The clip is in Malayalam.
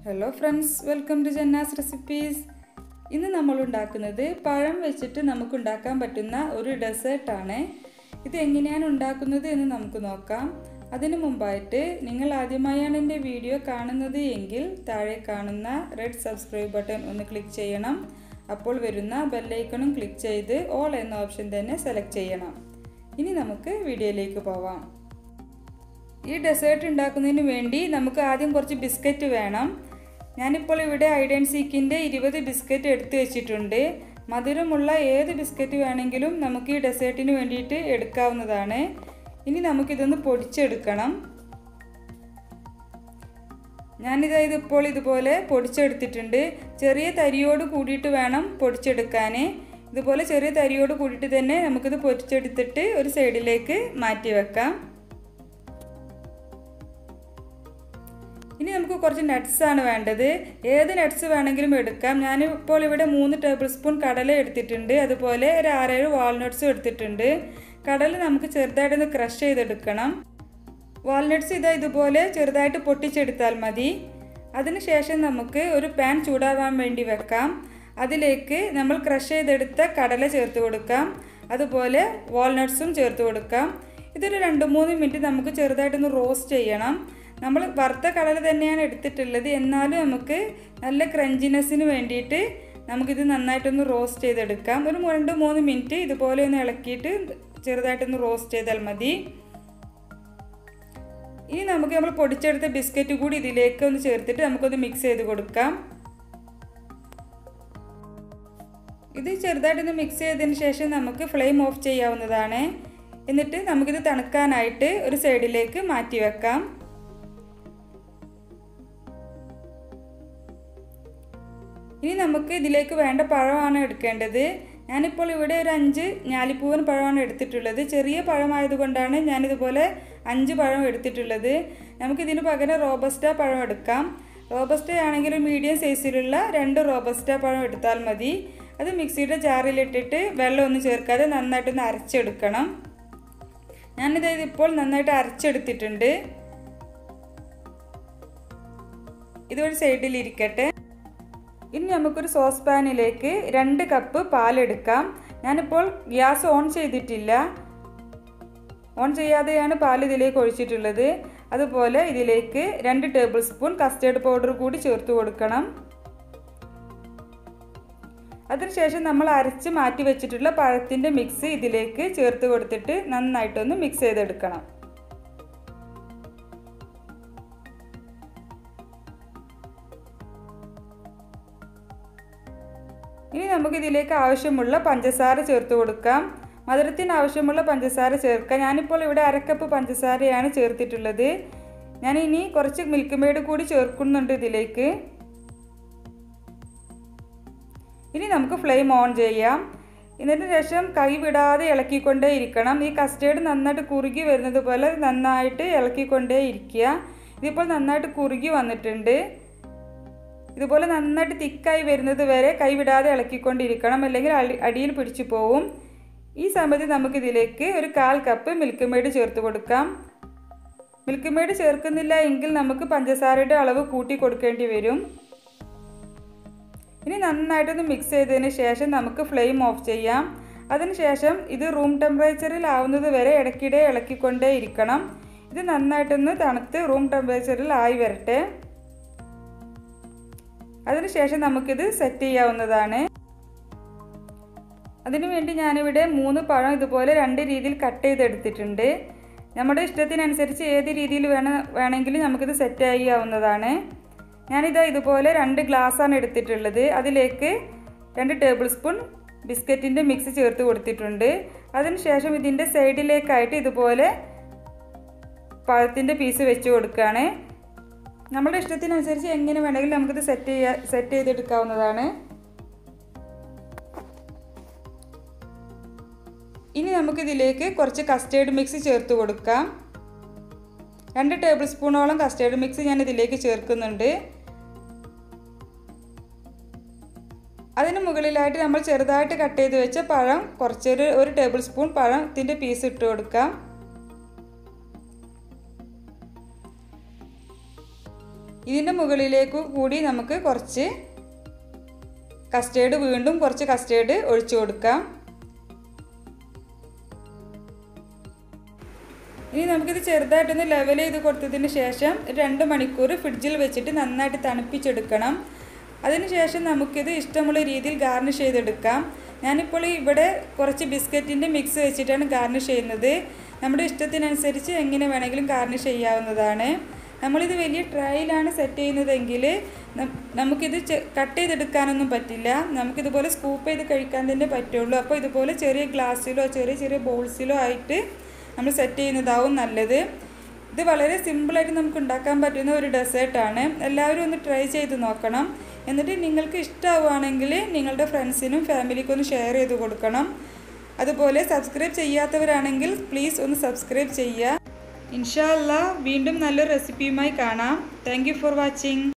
hello friends welcome to Janna's recipes ഇന്ന് നമ്മൾ ഉണ്ടാക്കുന്നത് പഴം വെച്ചിട്ട് നമുക്ക് ഉണ്ടാക്കാൻ പറ്റുന്ന ഒരു ഡെസേർട്ടാണ് ഇത് എങ്ങനെയാണ് ഉണ്ടാക്കുന്നത് എന്ന് നമുക്ക് നോക്കാം അതിനു മുമ്പായിട്ട് നിങ്ങൾ ആദ്യമായാണ് എൻ്റെ വീഡിയോ കാണുന്നത് എങ്കിൽ താഴെ കാണുന്ന റെഡ് സബ്സ്ക്രൈബ് ബട്ടൺ ഒന്ന് ക്ലിക്ക് ചെയ്യണം അപ്പോൾ വരുന്ന ബെല്ലൈക്കണും ക്ലിക്ക് ചെയ്ത് ഓൾ എന്ന ഓപ്ഷൻ തന്നെ സെലക്ട് ചെയ്യണം ഇനി നമുക്ക് വീഡിയോയിലേക്ക് പോവാം ഈ ഡെസേർട്ട് ഉണ്ടാക്കുന്നതിന് വേണ്ടി നമുക്ക് ആദ്യം കുറച്ച് ബിസ്ക്കറ്റ് വേണം ഞാനിപ്പോൾ ഇവിടെ ഐഡൻ സീക്കിൻ്റെ ഇരുപത് ബിസ്ക്കറ്റ് എടുത്തു വെച്ചിട്ടുണ്ട് മധുരമുള്ള ഏത് ബിസ്ക്കറ്റ് വേണമെങ്കിലും നമുക്ക് ഈ ഡെസേർട്ടിന് വേണ്ടിയിട്ട് എടുക്കാവുന്നതാണ് ഇനി നമുക്കിതൊന്ന് പൊടിച്ചെടുക്കണം ഞാനിത് ഇതിപ്പോൾ ഇതുപോലെ പൊടിച്ചെടുത്തിട്ടുണ്ട് ചെറിയ തരിയോട് കൂടിയിട്ട് വേണം പൊടിച്ചെടുക്കാൻ ഇതുപോലെ ചെറിയ തരിയോട് കൂടിയിട്ട് തന്നെ നമുക്കിത് പൊടിച്ചെടുത്തിട്ട് ഒരു സൈഡിലേക്ക് മാറ്റി വെക്കാം ഇനി നമുക്ക് കുറച്ച് നട്ട്സ് ആണ് വേണ്ടത് ഏത് നട്ട്സ് വേണമെങ്കിലും എടുക്കാം ഞാനിപ്പോൾ ഇവിടെ മൂന്ന് ടേബിൾ സ്പൂൺ കടല എടുത്തിട്ടുണ്ട് അതുപോലെ ഒരു ആറേഴ് വാൾനട്ട്സും എടുത്തിട്ടുണ്ട് കടല നമുക്ക് ചെറുതായിട്ടൊന്ന് ക്രഷ് ചെയ്തെടുക്കണം വാൾനട്ട്സ് ഇതാ ഇതുപോലെ ചെറുതായിട്ട് പൊട്ടിച്ചെടുത്താൽ മതി അതിനുശേഷം നമുക്ക് ഒരു പാൻ ചൂടാവാൻ വേണ്ടി വെക്കാം അതിലേക്ക് നമ്മൾ ക്രഷ് ചെയ്തെടുത്ത കടല ചേർത്ത് കൊടുക്കാം അതുപോലെ വാൾനട്ട്സും ചേർത്ത് കൊടുക്കാം ഇതൊരു രണ്ട് മൂന്ന് മിനിറ്റ് നമുക്ക് ചെറുതായിട്ടൊന്ന് റോസ്റ്റ് ചെയ്യണം നമ്മൾ വറുത്ത കടല തന്നെയാണ് എടുത്തിട്ടുള്ളത് എന്നാലും നമുക്ക് നല്ല ക്രഞ്ചിനെസ്സിന് വേണ്ടിയിട്ട് നമുക്കിത് നന്നായിട്ടൊന്ന് റോസ്റ്റ് ചെയ്തെടുക്കാം ഒരു രണ്ട് മൂന്ന് മിനിറ്റ് ഇതുപോലെ ഒന്ന് ഇളക്കിയിട്ട് ചെറുതായിട്ടൊന്ന് റോസ്റ്റ് ചെയ്താൽ മതി ഇനി നമുക്ക് നമ്മൾ പൊടിച്ചെടുത്ത ബിസ്ക്കറ്റ് കൂടി ഇതിലേക്ക് ഒന്ന് ചേർത്തിട്ട് നമുക്കൊന്ന് മിക്സ് ചെയ്ത് കൊടുക്കാം ഇത് ചെറുതായിട്ടൊന്ന് മിക്സ് ചെയ്തതിന് ശേഷം നമുക്ക് ഫ്ലെയിം ഓഫ് ചെയ്യാവുന്നതാണ് എന്നിട്ട് നമുക്കിത് തണുക്കാനായിട്ട് ഒരു സൈഡിലേക്ക് മാറ്റി വെക്കാം ഇനി നമുക്ക് ഇതിലേക്ക് വേണ്ട പഴമാണ് എടുക്കേണ്ടത് ഞാനിപ്പോൾ ഇവിടെ ഒരു അഞ്ച് ഞാലിപ്പൂവൻ പഴമാണ് എടുത്തിട്ടുള്ളത് ചെറിയ പഴമായതുകൊണ്ടാണ് ഞാനിതുപോലെ അഞ്ച് പഴം എടുത്തിട്ടുള്ളത് നമുക്കിതിന് പകരം റോബസ്റ്റ പഴം എടുക്കാം റോബസ്റ്റ ആണെങ്കിൽ മീഡിയം സൈസിലുള്ള രണ്ട് റോബസ്റ്റ പഴം എടുത്താൽ മതി അത് മിക്സിയുടെ ജാറിലിട്ടിട്ട് വെള്ളമൊന്നും ചേർക്കാതെ നന്നായിട്ടൊന്ന് അരച്ചെടുക്കണം ഞാനിത് ഇപ്പോൾ നന്നായിട്ട് അരച്ചെടുത്തിട്ടുണ്ട് ഇതൊരു സൈഡിലിരിക്കട്ടെ ഇനി നമുക്കൊരു സോസ് പാനിലേക്ക് രണ്ട് കപ്പ് പാലെടുക്കാം ഞാനിപ്പോൾ ഗ്യാസ് ഓൺ ചെയ്തിട്ടില്ല ഓൺ ചെയ്യാതെയാണ് പാൽ ഇതിലേക്ക് ഒഴിച്ചിട്ടുള്ളത് അതുപോലെ ഇതിലേക്ക് രണ്ട് ടേബിൾ സ്പൂൺ കസ്റ്റേർഡ് പൗഡർ കൂടി ചേർത്ത് കൊടുക്കണം അതിനുശേഷം നമ്മൾ അരച്ച് മാറ്റി വെച്ചിട്ടുള്ള പഴത്തിൻ്റെ മിക്സ് ഇതിലേക്ക് ചേർത്ത് കൊടുത്തിട്ട് നന്നായിട്ടൊന്ന് മിക്സ് ചെയ്തെടുക്കണം ഇനി നമുക്ക് ഇതിലേക്ക് ആവശ്യമുള്ള പഞ്ചസാര ചേർത്ത് കൊടുക്കാം മധുരത്തിന് ആവശ്യമുള്ള പഞ്ചസാര ചേർക്കാം ഞാനിപ്പോൾ ഇവിടെ അരക്കപ്പ് പഞ്ചസാരയാണ് ചേർത്തിട്ടുള്ളത് ഞാൻ ഇനി കുറച്ച് മിൽക്ക് മെയ്ഡ് കൂടി ചേർക്കുന്നുണ്ട് ഇതിലേക്ക് ഇനി നമുക്ക് ഫ്ലെയിം ഓൺ ചെയ്യാം ഇതിന് ശേഷം കൈ വിടാതെ ഇളക്കിക്കൊണ്ടേ ഇരിക്കണം ഈ കസ്റ്റേർഡ് നന്നായിട്ട് കുറുകി വരുന്നത് പോലെ നന്നായിട്ട് ഇളക്കിക്കൊണ്ടേ ഇരിക്കുക ഇതിപ്പോൾ നന്നായിട്ട് കുറുകി വന്നിട്ടുണ്ട് ഇതുപോലെ നന്നായിട്ട് തിക്കായി വരുന്നത് വരെ കൈവിടാതെ ഇളക്കിക്കൊണ്ടിരിക്കണം അല്ലെങ്കിൽ അടിയിൽ പിടിച്ചു പോവും ഈ സമയത്ത് നമുക്കിതിലേക്ക് ഒരു കാൽ കപ്പ് മിൽക്ക് മെയ്ഡ് ചേർത്ത് കൊടുക്കാം മിൽക്ക് മെയ്ഡ് ചേർക്കുന്നില്ല എങ്കിൽ നമുക്ക് പഞ്ചസാരയുടെ അളവ് കൂട്ടി കൊടുക്കേണ്ടി വരും ഇനി നന്നായിട്ടൊന്ന് മിക്സ് ചെയ്തതിന് ശേഷം നമുക്ക് ഫ്ലെയിം ഓഫ് ചെയ്യാം അതിനുശേഷം ഇത് റൂം ടെമ്പറേച്ചറിൽ ആവുന്നത് വരെ ഇടയ്ക്കിടെ ഇളക്കിക്കൊണ്ടേ ഇരിക്കണം ഇത് നന്നായിട്ടൊന്ന് തണുത്ത് റൂം ടെമ്പറേച്ചറിൽ ആയി വരട്ടെ അതിനുശേഷം നമുക്കിത് സെറ്റ് ചെയ്യാവുന്നതാണ് അതിനുവേണ്ടി ഞാനിവിടെ മൂന്ന് പഴം ഇതുപോലെ രണ്ട് രീതിയിൽ കട്ട് ചെയ്തെടുത്തിട്ടുണ്ട് നമ്മുടെ ഇഷ്ടത്തിനനുസരിച്ച് ഏത് രീതിയിൽ വേണ വേണമെങ്കിലും നമുക്കിത് സെറ്റ് ചെയ്യാവുന്നതാണ് ഞാനിതാ ഇതുപോലെ രണ്ട് ഗ്ലാസ്സാണ് എടുത്തിട്ടുള്ളത് അതിലേക്ക് രണ്ട് ടേബിൾ സ്പൂൺ ബിസ്ക്കറ്റിൻ്റെ മിക്സ് ചേർത്ത് കൊടുത്തിട്ടുണ്ട് അതിനുശേഷം ഇതിൻ്റെ സൈഡിലേക്കായിട്ട് ഇതുപോലെ പഴത്തിൻ്റെ പീസ് വെച്ച് കൊടുക്കുകയാണ് നമ്മുടെ ഇഷ്ടത്തിനനുസരിച്ച് എങ്ങനെ വേണമെങ്കിലും നമുക്കിത് സെറ്റ് ചെയ്യാ സെറ്റ് ചെയ്തെടുക്കാവുന്നതാണ് ഇനി നമുക്കിതിലേക്ക് കുറച്ച് കസ്റ്റേർഡ് മിക്സ് ചേർത്ത് കൊടുക്കാം രണ്ട് ടേബിൾ സ്പൂണോളം കസ്റ്റേർഡ് മിക്സ് ഞാൻ ഇതിലേക്ക് ചേർക്കുന്നുണ്ട് അതിന് മുകളിലായിട്ട് നമ്മൾ ചെറുതായിട്ട് കട്ട് ചെയ്ത് വെച്ച പഴം കുറച്ചൊരു ഒരു ടേബിൾ സ്പൂൺ പഴത്തിൻ്റെ പീസ് ഇട്ട് കൊടുക്കാം ഇതിൻ്റെ മുകളിലേക്ക് കൂടി നമുക്ക് കുറച്ച് കസ്റ്റേർഡ് വീണ്ടും കുറച്ച് കസ്റ്റേർഡ് ഒഴിച്ചു കൊടുക്കാം ഇനി നമുക്കിത് ചെറുതായിട്ടൊന്ന് ലെവൽ ചെയ്ത് കൊടുത്തതിന് ശേഷം രണ്ട് മണിക്കൂർ ഫ്രിഡ്ജിൽ വെച്ചിട്ട് നന്നായിട്ട് തണുപ്പിച്ചെടുക്കണം അതിനുശേഷം നമുക്കിത് ഇഷ്ടമുള്ള രീതിയിൽ ഗാർണിഷ് ചെയ്തെടുക്കാം ഞാനിപ്പോൾ ഇവിടെ കുറച്ച് ബിസ്ക്കറ്റിൻ്റെ മിക്സ് വെച്ചിട്ടാണ് ഗാർണിഷ് ചെയ്യുന്നത് നമ്മുടെ ഇഷ്ടത്തിനനുസരിച്ച് എങ്ങനെ വേണമെങ്കിലും ഗാർണിഷ് ചെയ്യാവുന്നതാണ് നമ്മളിത് വലിയ ട്രൈയിലാണ് സെറ്റ് ചെയ്യുന്നതെങ്കിൽ നമുക്കിത് കട്ട് ചെയ്തെടുക്കാനൊന്നും പറ്റില്ല നമുക്കിതുപോലെ സ്കൂപ്പ് ചെയ്ത് കഴിക്കാൻ തന്നെ പറ്റുള്ളൂ അപ്പോൾ ഇതുപോലെ ചെറിയ ഗ്ലാസ്സിലോ ചെറിയ ചെറിയ ബോൾസിലോ ആയിട്ട് നമ്മൾ സെറ്റ് ചെയ്യുന്നതാവും നല്ലത് ഇത് വളരെ സിമ്പിളായിട്ട് നമുക്ക് ഉണ്ടാക്കാൻ പറ്റുന്ന ഒരു ഡെസേർട്ടാണ് എല്ലാവരും ഒന്ന് ട്രൈ ചെയ്ത് നോക്കണം എന്നിട്ട് നിങ്ങൾക്ക് ഇഷ്ടമാവുകയാണെങ്കിൽ നിങ്ങളുടെ ഫ്രണ്ട്സിനും ഫാമിലിക്കും ഒന്ന് ഷെയർ ചെയ്ത് കൊടുക്കണം അതുപോലെ സബ്സ്ക്രൈബ് ചെയ്യാത്തവരാണെങ്കിൽ പ്ലീസ് ഒന്ന് സബ്സ്ക്രൈബ് ചെയ്യുക ഇൻഷാല്ല വീണ്ടും നല്ലൊരു റെസിപ്പിയുമായി കാണാം താങ്ക് ഫോർ വാച്ചിങ്